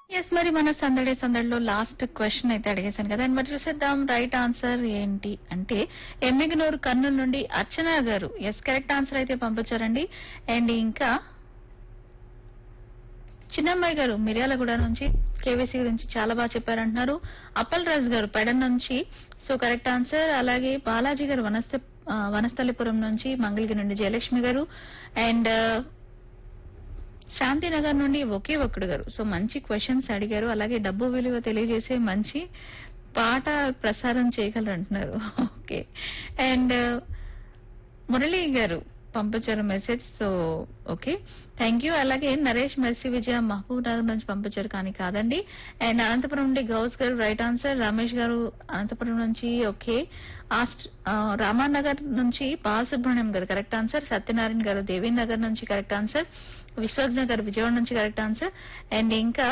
yes మరి మన సందడి సందడిలో లాస్ట్ క్వశ్చన్ అయితే అడిగేశాను కదా మరి చూసేద్దాం రైట్ ఆన్సర్ ఏంటి అంటే ఎమ్మిగనూరు కర్నూలు నుండి అర్చన గారు ఎస్ కరెక్ట్ ఆన్సర్ అయితే పంపించారండి అండ్ ఇంకా చిన్నమ్మాయి గారు మిర్యాలగూడ నుంచి కేవీసీ గురించి చాలా బాగా చెప్పారంటున్నారు అప్పల్ రాజు గారు పెడ నుంచి సో కరెక్ట్ ఆన్సర్ అలాగే బాలాజీ గారు వనస్థ ఆ, వనస్థలిపురం నుంచి మంగళగిరి నుండి జయలక్ష్మి గారు అండ్ శాంతినగర్ నుండి ఒకే ఒక్కడు గారు సో మంచి క్వశ్చన్స్ అడిగారు అలాగే డబ్బు విలువ తెలియజేసే మంచి పాట ప్రసారం చేయగలరు అంటున్నారు ఓకే అండ్ మురళి గారు పంపించారు message so okay thank you అలాగే నరేష్ మెర్సీ విజయ మహబూబ్ నగర్ నుంచి పంపించారు కానీ కాదండి అండ్ అనంతపురం నుండి గౌస్ గారు రైట్ ఆన్సర్ రమేష్ గారు అనంతపురం నుంచి ఓకే ఆస్ట్ ఆ, రామానగర్ నుంచి బాలసుబ్రహ్మణ్యం గారు కరెక్ట్ ఆన్సర్ సత్యనారాయణ గారు దేవీ నగర్ నుంచి కరెక్ట్ ఆన్సర్ విశ్వజ్ఞ గారు విజయవాడ నుంచి కరెక్ట్ ఆన్సర్ అండ్ ఇంకా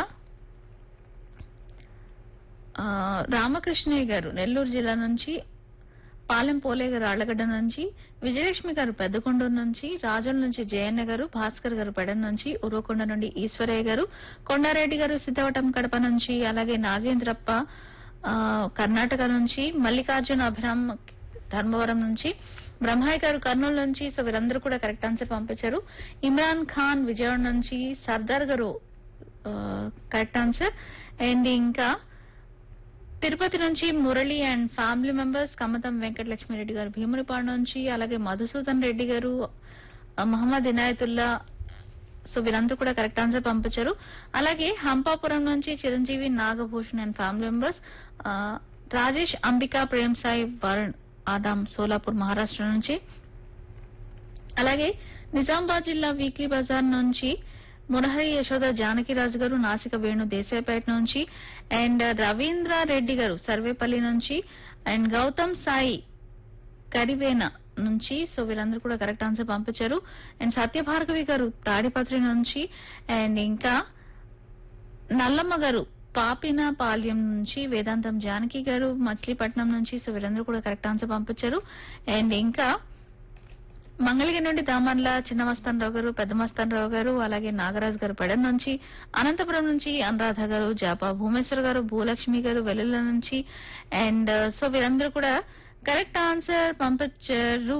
ఆ, రామకృష్ణయ్య గారు నెల్లూరు జిల్లా నుంచి పాలెం పోలే గారు ఆళ్లగడ్డ నుంచి విజయలక్ష్మి గారు పెద్దకొండూరు నుంచి రాజుల నుంచి జయన్న గారు భాస్కర్ గారు పెడన్ నుంచి ఉరవకొండ నుండి ఈశ్వరయ్య గారు కొండారెడ్డి గారు సిద్ధవటం కడప నుంచి అలాగే నాగేంద్రప్ప ఆ, కర్ణాటక నుంచి మల్లికార్జున అభిరామ్ ధర్మవరం నుంచి బ్రహ్మాయి గారు కర్నూలు నుంచి సో వీరందరూ కూడా కరెక్ట్ ఆన్సర్ పంపించారు ఇమ్రాన్ ఖాన్ విజయవాడ నుంచి సర్దార్ గారు కరెక్ట్ ఆన్సర్ అండ్ ఇంకా తిరుపతి నుంచి Murali and family members Kamatham Venkatalakshmi గారు భీమునిపాడు నుంచి అలాగే మధుసూదన్ రెడ్డి గారు ఆ, మహమ్మద్ ఇనాయతుల్లా సో వీరందరూ కూడా కరెక్ట్ ఆన్సర్ పంపించారు అలాగే హంపాపురం నుంచి Chiranjeevi Nagabhushan and family members ఆ, రాజేష్ అంబికా ప్రేమ్ సాయి వరుణ్ ఆదాం సోలాపూర్ మహారాష్ట్ర నుంచి అలాగే నిజామాబాద్ జిల్లా వీక్లీ బజార్ నుంచి మురహరి యశోద జానకిరాజు గారు నాసిక వేణు దేశాయపేట నుంచి అండ్ రవీంద్ర రెడ్డి గారు సర్వేపల్లి నుంచి అండ్ గౌతమ్ సాయి కరివేన నుంచి సో వీరందరూ కూడా కరెక్ట్ ఆన్సర్ పంపించారు అండ్ సత్యభార్గవి గారు తాడిపత్రి నుంచి అండ్ ఇంకా నల్లమ్మ గారు పాపిన పాల్యం నుంచి వేదాంతం జానకి గారు మచిలీపట్నం నుంచి సో వీరందరూ కూడా కరెక్ట్ ఆన్సర్ పంపించారు అండ్ ఇంకా మంగళగిరి నుండి దామర్ల చిన్న మస్తానరావు గారు పెద్ద మస్తానరావు గారు అలాగే నాగరాజు గారు పెడన్ నుంచి అనంతపురం నుంచి అనురాధ గారు జాపా భూమేశ్వర్ గారు భూలక్ష్మి గారు వెల్లుల నుంచి అండ్ సో వీరందరూ కూడా కరెక్ట్ ఆన్సర్ పంపించారు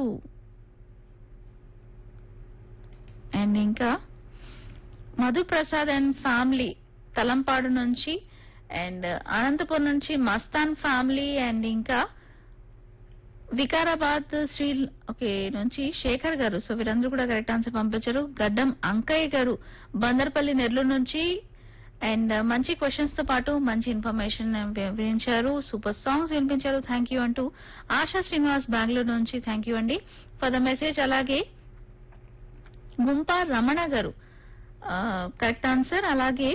అండ్ ఇంకా మధు ప్రసాద్ అండ్ ఫ్యామిలీ తలంపాడు నుంచి అండ్ అనంతపురం నుంచి మస్తాన్ ఫ్యామిలీ అండ్ ఇంకా వికారాబాద్ శ్రీ ఓకే నుంచి శేఖర్ గారు సో వీరందరూ కూడా కరెక్ట్ ఆన్సర్ పంపించారు గడ్డం అంకయ్య గారు బందర్పల్లి నెల్లూరు నుంచి అండ్ మంచి క్వశ్చన్స్ తో పాటు మంచి ఇన్ఫర్మేషన్ వివరించారు సూపర్ సాంగ్స్ వినిపించారు థ్యాంక్ యూ అంటూ ఆశా శ్రీనివాస్ బెంగళూరు నుంచి థ్యాంక్ యూ అండి ఫర్ ద మెసేజ్ అలాగే గుంప రమణ గారు కరెక్ట్ ఆన్సర్ అలాగే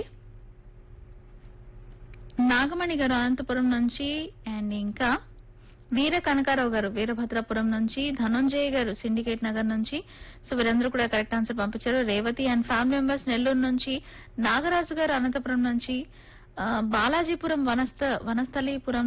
నాగమణి గారు అనంతపురం నుంచి అండ్ ఇంకా వీర కనకారావు గారు వీరభద్రాపురం నుంచి ధనుంజయ్ గారు సిండికేట్ నగర్ నుంచి సో వీరందరూ కూడా కరెక్ట్ ఆన్సర్ పంపించారు Revathi and family members Nellore నుంచి నాగరాజు గారు అనంతపురం నుంచి ఆ, బాలాజీపురం వనస్థ వనస్థలీపురం